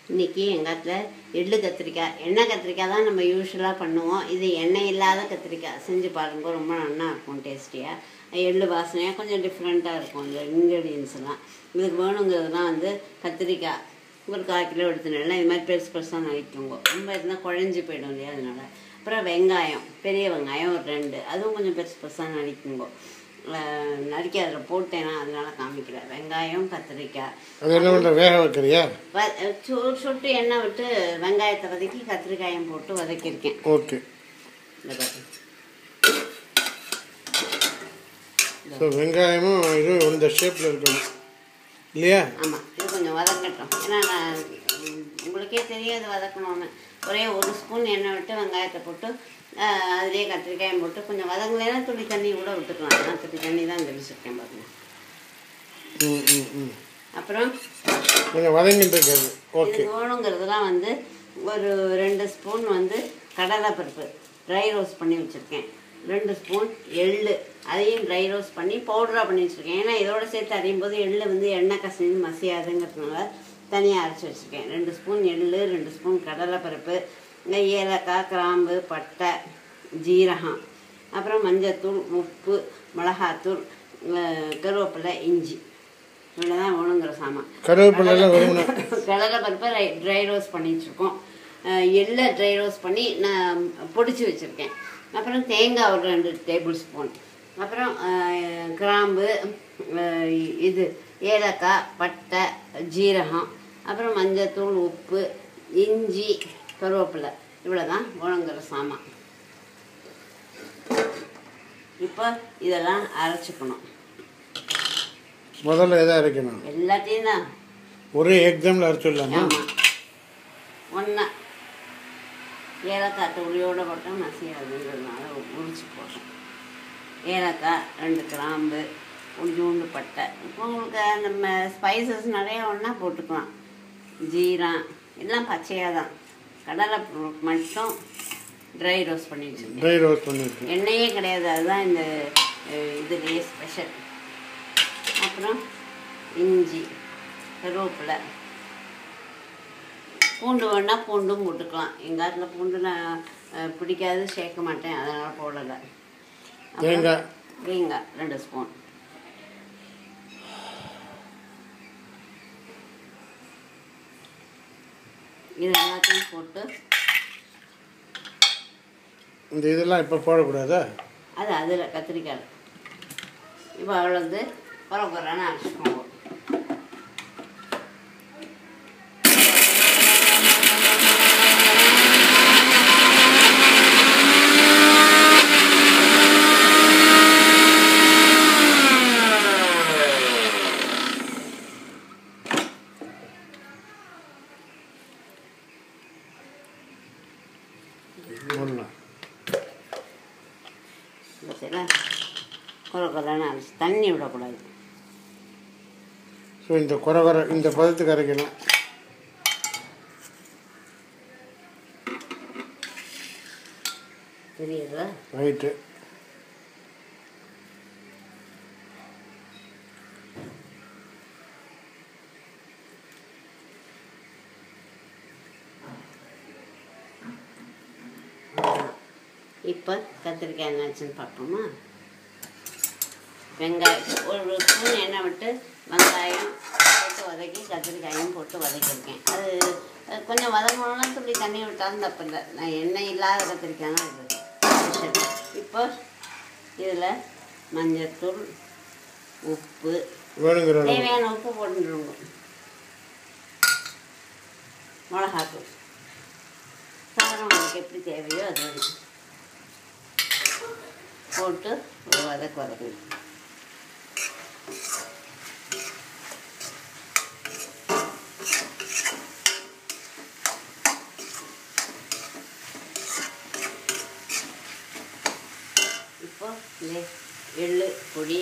இன்னைக்கு எங்கள் இடத்துல எள்ளு கத்திரிக்காய் எண்ணெய் கத்திரிக்காய் தான் நம்ம யூஸ்வலாக பண்ணுவோம் இது எண்ணெய் இல்லாத கத்திரிக்காய் செஞ்சு பாருங்க ரொம்ப நல்லா இருக்கும் டேஸ்டியாக எள்ளு வாசனையாக கொஞ்சம் டிஃப்ரெண்ட்டாக இருக்கும் இந்த இன்க்ரீடியன்ஸ் எல்லாம் இதுக்கு வேணுங்கிறதுலாம் வந்து கத்திரிக்காய் ஒரு கால் கிலோ எடுத்துனால இது மாதிரி பெருசு பெருசாக நறுக்குங்க ரொம்ப இருந்தால் குழஞ்சி போயிடும் இல்லையா அதனால அப்புறம் வெங்காயம் பெரிய வெங்காயம் ஒரு ரெண்டு அதுவும் கொஞ்சம் பெருசு பெருசாக நறுக்குங்க அஹ் நறுக்கி அதில் போட்டேன்னா அதனால காமிக்கல வெங்காயம் கத்திரிக்காய் அது என்ன பண்ணுற வேக வைக்கிறியா வ- சு- சுட்டு எண்ணெய் விட்டு வெங்காயத்தை வதக்கி கத்திரிக்காயும் போட்டு வதக்கியிருக்கேன் ஓகே இந்த பாருங்க. ஸோ வெங்காயமும் இதுவும் இந்த ஷேப்பில் இருக்கணும் இல்லையா ஆமாம் இது கொஞ்சம் வதக்கட்டும் ஏன்னா நான் உம், உங்களுக்கே தெரியாது வதக்கணும்னு ஒரே ஒரு ஸ்பூன் எண்ணெய் விட்டு வெங்காயத்தை போட்டு ஆஹ், அதுலேயே கத்திரிக்காயும் போட்டு கொஞ்சம் வதங்கலைன்னா துளி தண்ணி கூட விட்டுக்கலாம் நான் துளி தண்ணி தான் தெளிச்சிருக்கேன் பாருங்க ம் ம் ம் அப்புறம் கொஞ்சம் வதங்கிட்டு இருக்காது ஓகே இது வேணுங்கிறதுலாம் வந்து ஒரு ரெண்டு ஸ்பூன் வந்து கடலைப்பருப்பு ட்ரை ரோஸ்ட் பண்ணி வச்சுருக்கேன் ரெண்டு ஸ்பூன் எள்ளு அதையும் ட்ரை ரோஸ்ட் பண்ணி பவுடராக பண்ணி வச்சுருக்கேன் ஏன்னா இதோட சேர்த்து அரையும் போது எள்ளு வந்து எண்ணெய் கசிஞ்சு மசியாதுங்கிறதுனால தனியாக அரைச்சி வச்சுருக்கேன் ரெண்டு ஸ்பூன் எள்ளு ரெண்டு ஸ்பூன் கடலைப்பருப்பு இந்த ஏலக்காய் கிராம்பு பட்டை ஜீரகம் அப்புறம் மஞ்சத்தூள் உப்பு மிளகாத்தூள் அஹ் கருவேப்பிலை இஞ்சி இவ்வளோதான் வேணுங்கிற சாமான் கருவேப்பிலாம் வருமுன்னா கடலை பருப்பை ட்ரை ரோஸ்ட் பண்ணி வச்சுருக்கோம் எள்ளை ட்ரை ரோஸ்ட் பண்ணி நான் பொடிச்சு வச்சுருக்கேன் அப்புறம் தேங்காய் ஒரு ரெண்டு டேபிள் ஸ்பூன் அப்புறம் அஹ், கிராம்பு அஹ், இது ஏலக்காய் பட்டை ஜீரகம் அப்புறம் மஞ்சத்தூள் உப்பு இஞ்சி கருவேப்பிலை இவ்வளோ தான் வேணுங்கிற சாமான் இப்போ இதெல்லாம் அரைச்சிக்கணும் முதல்ல எதை அரைக்கணும் எல்லாத்தையும் தான் ஒரே எக்ஸாம்பிள் அரைச்சிடலாமா ஆமாம் ஒன்றா ஏலக்காய் துளியோடு போட்டால் மசியாதுங்கிறதுனால உரிச்சு போட்டேன் ஏலக்காய் ரெண்டு கிராம்பு கொஞ்சோண்டு பட்டை இப்போ உங்களுக்கு நம்ம ஸ்பைசஸ் நிறைய ஒன்றா போட்டுக்கலாம் ஜீரம் எல்லாம் பச்சையாக தான் கடலை பருப்பு மட்டும் ட்ரை ரோஸ்ட் பண்ணி வச்சுருக்கேன் ட்ரை ரோஸ்ட் பண்ணியிருக்கேன் எண்ணெயே கிடையாது அதுதான் இந்த அஹ், இதுலேயே ஸ்பெஷல் அப்புறம் இஞ்சி கருவேப்பிலை பூண்டு வேணால் பூண்டும் போட்டுக்கலாம் எங்கள் காட்டில் பூண்டு நான் அஹ், பிடிக்காது சேர்க்க மாட்டேன் அதனால் போடலை அப்புறம் தேங்காய் தேங்காய் ரெண்டு ஸ்பூன் இது எல்லாத்தையும் போட்டு இந்த இதெல்லாம் இப்போ போடக்கூடாதா அது அதில் கத்திரிக்காய் இப்போ அவ்வளோ வந்து குறை குறைன்னு அரைச்சிக்கோங்க ஒன்றும் பார்த்தீங்களா குறை குறைன்னு அரைச்சி தண்ணி விடக்கூடாது ஸோ இந்த குறை குறை இந்த பதத்துக்கு அரைக்கணும் தெரியுதா ரைட்டு இப்போ கத்திரிக்காய் என்னாச்சுன்னு பார்ப்போமா வெங்காயம் ஒரு ஸ்பூன் எண்ணெய் விட்டு வெங்காயம் போட்டு வதக்கி கத்திரிக்காயும் போட்டு வதக்கியிருக்கேன் அது அது கொஞ்சம் வதங்கணும்னா துள்ளி தண்ணி விட்டாலும் தப்பு இல்லை நான் எண்ணெய் இல்லாத கத்திரிக்காய் தான் இது ஸ்பெஷல் இப்போ இதில் மஞ்சத்தூள் உப்பு வேணுங்கிற அளவு தேவையான உப்பு போட்டுருங்க மிளகாத்தூள் காரம் உங்களுக்கு எப்படி தேவையோ அது வரைக்கும் போட்டு ஒரு வதக்கு வதக்கணும் இப்போ இந்த எள்ளு பொடி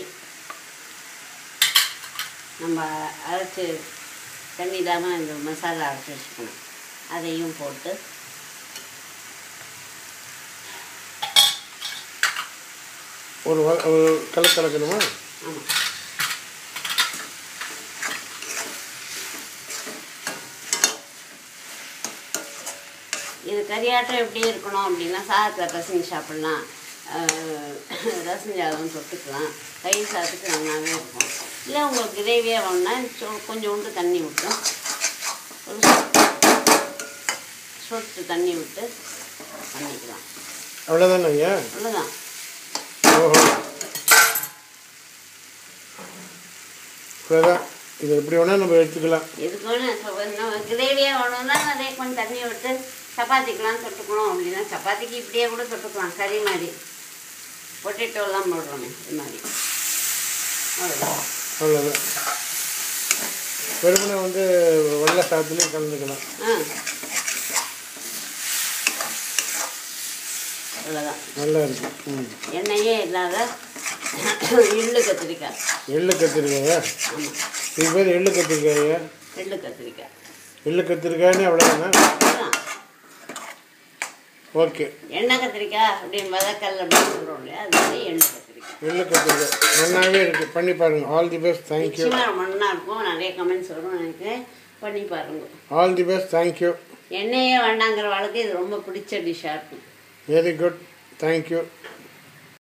நம்ம அரைச்சி தண்ணி இல்லாமல் இந்த மசாலா அரைச்சி வச்சுக்கணும் அதையும் போட்டு ஒரு வ- ஒரு கலக்கு கலக்கணுமா ஆமாம் இது கறியாட்டம் எப்படி இருக்கணும் அப்படின்னா சாதத்தில் பசங்க சாப்பிட்லாம் ஆஹ் ரசம் சாதம் தொட்டுக்கலாம் தயிர் சாதத்துக்கு நல்லாவே இருக்கும் இல்லை உங்களுக்கு கிரேவியாக வேணும்னா சொ- கொஞ்சோண்டு தண்ணி விட்டு ஒரு சொட்டு- சொட்டு தண்ணி விட்டு பண்ணிக்கலாம் அவ்வளோதானே ஐயா அவ்வளோதான் ஓஹோ இவ்வளோதான் இது எப்படி வேணால் நம்ம எடுத்துக்கலாம் எதுக்கு வேணும் கிரேவியாக வேணும்னா நிறைய கொஞ்சம் தண்ணி விட்டு சப்பாத்திக்கெலாம் தொட்டுக்கணும் அப்படின்னா சப்பாத்திக்கு இப்படியே கூட தொட்டுக்கலாம் கறி மாதிரி பொட்டேட்டோலாம் போடுறோமே இது மாதிரி அவ்வளோதான் அவ்வளோதான் வெறுமனே வந்து வெள்ளை சாத்துலேயும் கலந்துக்கலாம் ஆ அவ்வளோதான் நல்லா இருக்கு ம் எண்ணெயே இல்லாத எள்ளு கத்திரிக்காய் எள்ளு கத்திரிக்காயா ஆமாம் இது பேர் எள்ளு கத்திரிக்காயா எள்ளு கத்திரிக்காய் எள்ளு கத்திரிக்காய்னு அவ்வளோதானே அவ்வளோதான் ஓகே எண்ணெய் கத்திரிக்காய் அப்படின்னு வதக்கல் அப்படின்னு சொல்கிறோம் இல்லையா அது மாதிரி எள்ளு கத்திரிக்காய் எள்ளு கத்திரிக்காய் நல்லாவே இருக்குது பண்ணி பாருங்கள் ஆல் தி பெஸ்ட் தேங்க்யூ நிச்சயமாக ரொம்ப நல்லா இருக்கும் நிறைய கமெண்ட்ஸ் வரும் எனக்கு பண்ணி பாருங்க ஆல் தி பெஸ்ட் தேங்க்யூ எண்ணெயே வேண்டாங்கிற வாழ்க்கை இது ரொம்ப பிடிச்ச டிஷ்ஷாக இருக்கும் வெரி குட் தேங்க்யூ